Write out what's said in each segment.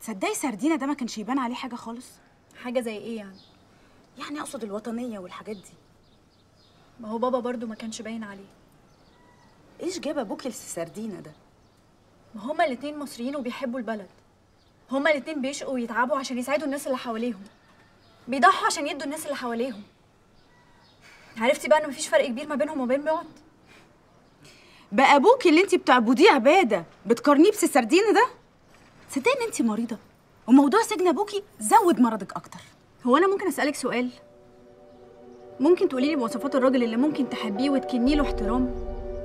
تصدقي سردينة ده ما كانش يبان عليه حاجة خالص حاجه زي ايه يعني يعني اقصد الوطنية والحاجات دي ما هو بابا برضو ما كانش باين عليه ايش جاب ابوكي للسردينة ده ما هما الاتنين مصريين وبيحبوا البلد هما الاتنين بيشقوا ويتعبوا عشان يساعدوا الناس اللي حواليهم بيضحوا عشان يدوا الناس اللي حواليهم عرفتي بقى ان مفيش فرق كبير ما بينهم وبين بعض بقى ابوكي اللي انت بتعبديه عبادة بتقارنيه بسردينة ده تصدقي ان انت مريضة وموضوع سجن ابوكي زود مرضك اكتر هو انا ممكن اسالك سؤال ممكن تقولي لي مواصفات الراجل اللي ممكن تحبيه وتكني له احترام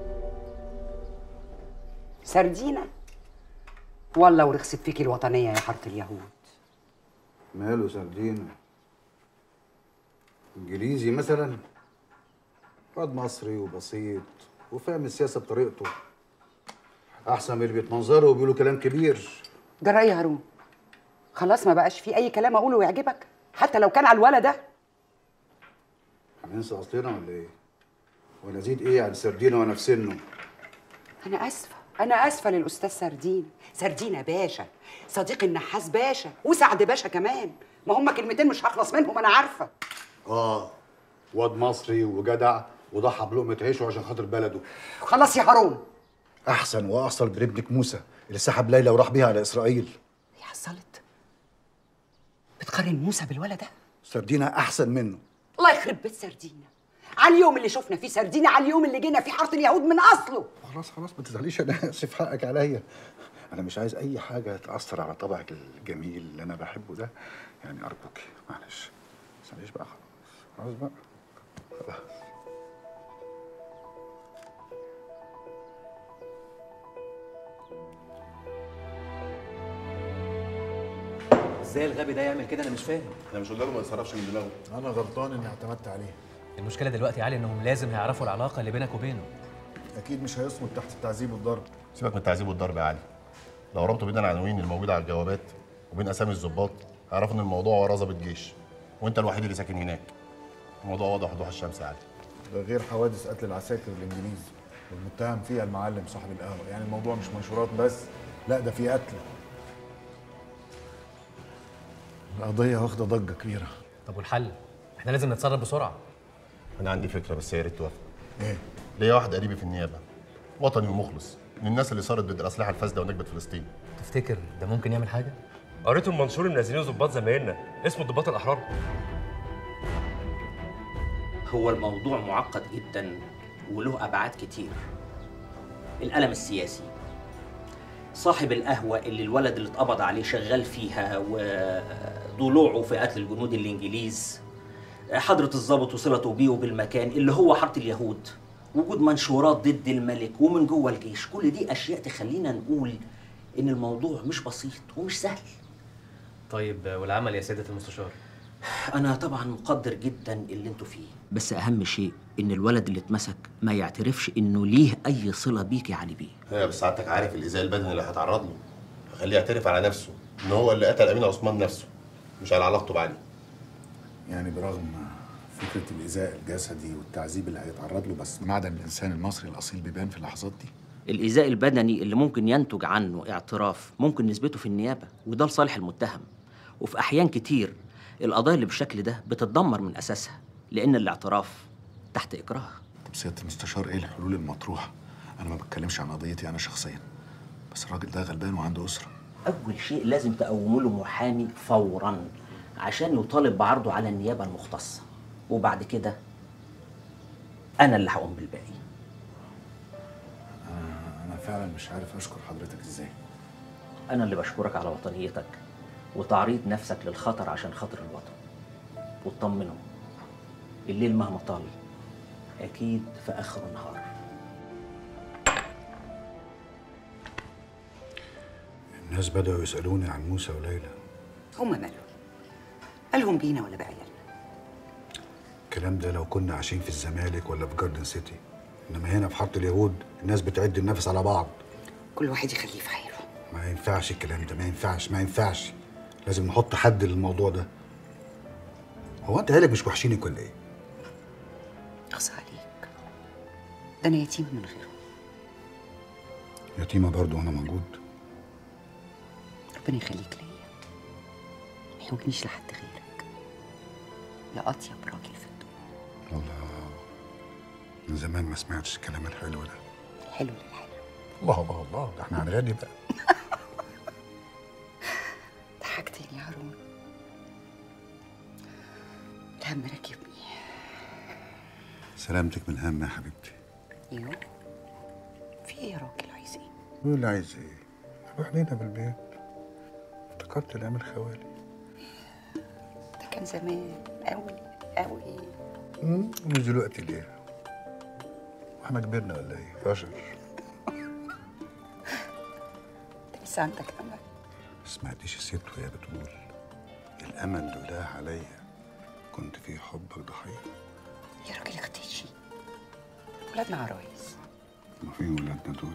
سردينة والله ورخصت فيكي الوطنية يا حارة اليهود ماله سردينة انجليزي مثلا واد مصري وبسيط وفاهم السياسه بطريقته احسن من اللي بيتمنظروا وبيقولوا كلام كبير جرى إيه يا هارون خلاص ما بقاش في أي كلام أقوله ويعجبك حتى لو كان على الولد ده هننسى اصلنا ولا ايه وانا ازيد ايه عن سردينة وانا في سنه أنا آسفة أنا آسفة للأستاذ سردين سردينة باشا صديق النحاس باشا وسعد باشا كمان ما هما كلمتين مش هخلص منهم أنا عارفة اه واد مصري وجدع وضحى بلقمة عيشه عشان خاطر بلده خلاص يا هارون احسن واصل بابنك موسى اللي سحب ليلى وراح بيها على اسرائيل هي حصلت بتقارن موسى بالولد ده سردينة احسن منه الله يخرب بيت سردينة على اليوم اللي شفنا فيه سردينة على اليوم اللي جينا فيه حارة اليهود من أصله خلاص خلاص ما تزعليش انا اسف حقك عليا انا مش عايز اي حاجه تاثر على طبعك الجميل اللي انا بحبه ده يعني ارجوك معلش ما تزعليش بقى خلاص خلاص بقى خلاص ازاي الغبي ده يعمل كده انا مش فاهم انا مش قلنا له ما يتصرفش من دماغه انا غلطان اني اعتمدت عليه المشكله دلوقتي يا علي انهم لازم هيعرفوا العلاقه اللي بينك وبينه اكيد مش هيصمد تحت التعذيب والضرب سيبك من التعذيب والضرب يا علي لو ربطوا بين العناوين الموجوده على الجوابات وبين اسامي الضباط هيعرفوا ان الموضوع وراه ضابط جيش وانت الوحيد اللي ساكن هناك الموضوع واضح وضوح الشمس يا علي ده غير حوادث قتل العساكر الانجليز والمتهم فيها المعلم صاحب القهوه يعني الموضوع مش منشورات بس لا ده في قتل القضيه واخده ضجه كبيره طب والحل احنا لازم نتصرف بسرعه انا عندي فكره بس يا ريت توافق ايه ليا واحد قريبي في النيابه وطني ومخلص من الناس اللي صارت ضد الاسلحه الفاسده ونكبه فلسطين تفتكر ده ممكن يعمل حاجه قريت المنشور اللي منزلينه ضباط زمايلنا اسمه الضباط الاحرار هو الموضوع معقد جدا وله ابعاد كتير الالم السياسي صاحب القهوه اللي الولد اللي اتقبض عليه شغال فيها وضلوعه في قتل الجنود الانجليز حضره الضابط وصلته بيه بالمكان اللي هو حاره اليهود وجود منشورات ضد الملك ومن جوه الجيش كل دي اشياء تخلينا نقول ان الموضوع مش بسيط ومش سهل طيب والعمل يا سياده المستشار انا طبعا مقدر جدا اللي انتوا فيه بس اهم شيء ان الولد اللي اتمسك ما يعترفش انه ليه اي صله بيك يا علي بيه ايوه بس سعادتك عارف الايذاء البدني اللي هيتعرض له خليه يعترف على نفسه ان هو اللي قتل امين عثمان نفسه مش على علاقته بعلي يعني برغم فكره الايذاء الجسدي والتعذيب اللي هيتعرض له بس معدن الانسان المصري الاصيل بيبان في اللحظات دي الايذاء البدني اللي ممكن ينتج عنه اعتراف ممكن نثبته في النيابه وده لصالح المتهم وفي احيان كتير القضايا اللي بالشكل ده بتتدمر من اساسها لان الاعتراف تحت اكراه طب سياده المستشار ايه الحلول المطروحه انا ما بتكلمش عن قضيتي انا شخصيا بس الراجل ده غلبان وعنده اسره اول شيء لازم تقوموا له محامي فورا عشان يطالب بعرضه على النيابه المختصه وبعد كده انا اللي هقوم بالباقي انا فعلا مش عارف اشكر حضرتك ازاي انا اللي بشكرك على وطنيتك وتعريض نفسك للخطر عشان خاطر الوطن وتطمنه الليل مهما طال اكيد في اخر النهار الناس بدأوا يسألوني عن موسى وليلى هما مالهم قالهم بينا ولا بعيالنا الكلام ده لو كنا عايشين في الزمالك ولا في جاردن سيتي انما هنا في حاره اليهود الناس بتعد النفس على بعض كل واحد يخليه في حاله ما ينفعش الكلام ده ما ينفعش ما ينفعش لازم نحط حد للموضوع ده هو انت عيالك مش وحشينك ولا ايه اخص عليك ده انا يتيم من غيره يتيمه برضه وانا موجود ربنا يخليك ليا يحوجنيش لحد غيرك يا اطيب راجل في الدنيا الله من زمان ما سمعتش الكلام الحلو ده حلو للحلو الله الله الله ده احنا هنغني بقى ضحكتني يا هارون الهم راكبني سلامتك من الهم يا حبيبتي يو في ايه يا راجل عايز ايه قول اللي عايز ايه روح لينا بالبيت افتكرت الايام الخوالي ده كان زمان قوي قوي مم، مش دلوقتي ليه واحنا كبرنا ولا ايه فشل انت لسه عندك امل ما سمعتيش الست وهي بتقول الامل لولاه عليا كنت في حبك ضحيه يا راجل اختشي ولادنا عرايس ما في ولادنا دول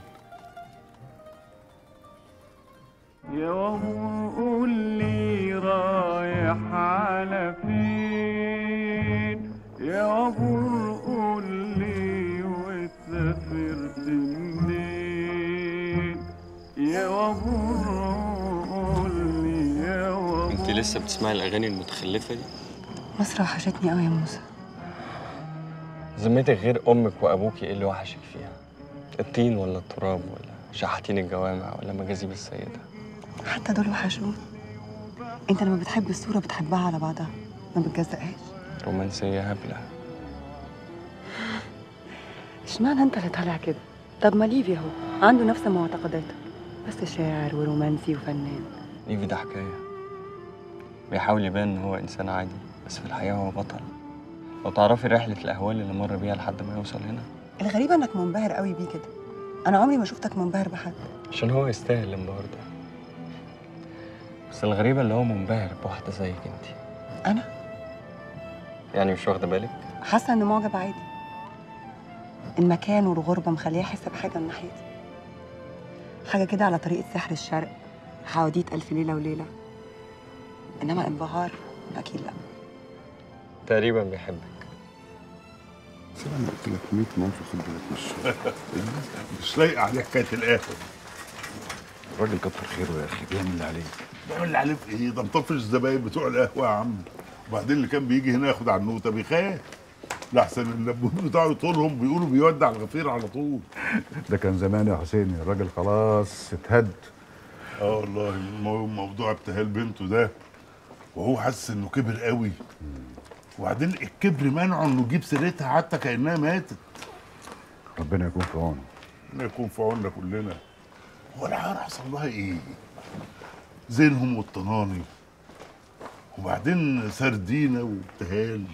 يا وابو قول لي رايح على فين يا وابو قول لي وسافرت منين يا وابو قول لي يا وابو انت لسه بتسمعي الاغاني المتخلفه دي مصر وحشتني قوي يا موسى ذمتك غير امك وابوكي ايه اللي وحشك فيها الطين ولا التراب ولا شحاتين الجوامع ولا مجاذيب السيده حتى دول وحشوني انت لما بتحب الصورة بتحبها على بعضها ما بتجزقهاش رومانسيه هبله اشمعنى انت اللي طالع كده طب ما ليفي اهو عنده نفس معتقداتك بس شاعر ورومانسي وفنان ليفي ده حكايه بيحاول يبان ان هو انسان عادي بس في الحقيقه هو بطل لو تعرفي رحله الاهوال اللي مر بيها لحد ما يوصل هنا الغريب انك منبهر قوي بيه كده انا عمري ما شفتك منبهر بحد عشان هو يستاهل الانبهار ده بس الغريبه اللي هو منبهر بواحده زيك انت انا يعني مش واخده بالك حاسه انه معجب عادي المكان والغربه مخليه يحس بحاجه من ناحيتي حاجه كده على طريقه سحر الشرق حواديت الف ليله وليله انما انبهار اكيد لا تقريبا بيحبك بس انا قلت لك 100 مره خد بالك من الشغل مش لايق عليه حكايه القهوه الراجل كتر خيره يا اخي بيعمل اللي عليه بيعمل اللي عليه في ايه ده مطفش الزباين بتوع القهوه يا عم وبعدين اللي كان بيجي هنا ياخد عنوته بيخاف لحسن اللبون بتاعه يطولهم بيقولوا بيودع الغفير على طول ده كان زمان يا حسين الراجل خلاص اتهد اه والله المو- موضوع ابتهال بنته ده وهو حاسس انه كبر قوي وبعدين الكبر منعه انه يجيب سيرتها حتى كانها ماتت ربنا يكون في عونه ربنا يكون في عوننا كلنا هو العيال حصل لها ايه؟ زينهم والطناني وبعدين سردينه وابتهال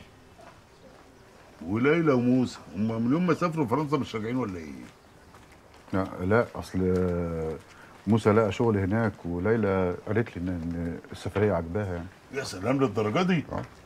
وليلى وموسى هم من يوم ما سافروا فرنسا مش راجعين ولا ايه؟ لا لا اصل موسى لقى شغل هناك وليلى قالت لي ان إن السفريه عجباها يعني يا سلام للدرجه دي؟